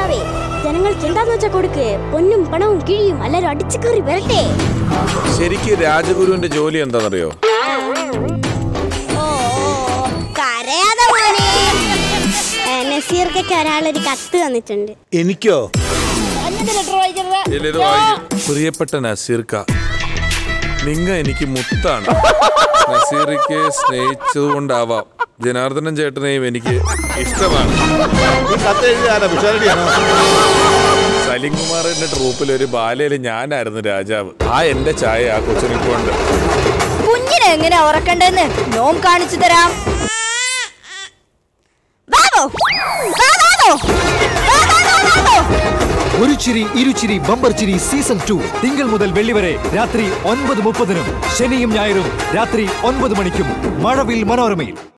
രാജാവേ ജനങ്ങൾക്ക് എന്താന്ന് വെച്ചാ കൊടുക്ക് പൊന്നും പണവും കിഴിയും എല്ലാരും അടിച്ചു കയറി വരട്ടെ ശരിക്ക് രാജഗുരുവിന്റെ ജോലി എന്താണെന്നറിയോ ഓ കരയാതെ മോനെ ഏ, നസീർക്കൊക്കെ ഒരാളൊരു കത്ത് തന്നിട്ടുണ്ട് എനിക്കോ ഇതിലിത് വായിക്ക്. പ്രിയപ്പെട്ട നസീർക്ക നിങ്ങ എനിക്ക് മുത്താണ് നസീറിക്ക് സ്നേഹിച്ചതുകൊണ്ടാവാം ജനാർദ്ദനൻ ചേട്ടനെയും എനിക്ക് ഇഷ്ടമാണ് ഈ കത്ത് എഴുതിയാരാ പിഷാരടിയാണോ സലിംകുമാറിന്റെ ട്രൂപ്പിൽ ഒരു ബാലയില് ഞാനായിരുന്നു രാജാവ് ആ എന്റെ ചായ ആ കൊച്ചിനിപ്പോണ്ട് കുഞ്ഞിനെ എങ്ങനെ ഉറക്കണ്ടെന്ന് നോം കാണിച്ചു തരാം വാവോ വാ, വാവോ. വാ, വാ, വാ, വാവോ. ഒരു ചിരി ഇരുചിരി ബമ്പർ ചിരി സീസൺ ടു തിങ്കൾ മുതൽ വെള്ളി വരെ രാത്രി ഒൻപത് മുപ്പതിനും ശനിയും ഞായറും രാത്രി ഒൻപത് മണിക്കും മഴവിൽ മനോരമയിൽ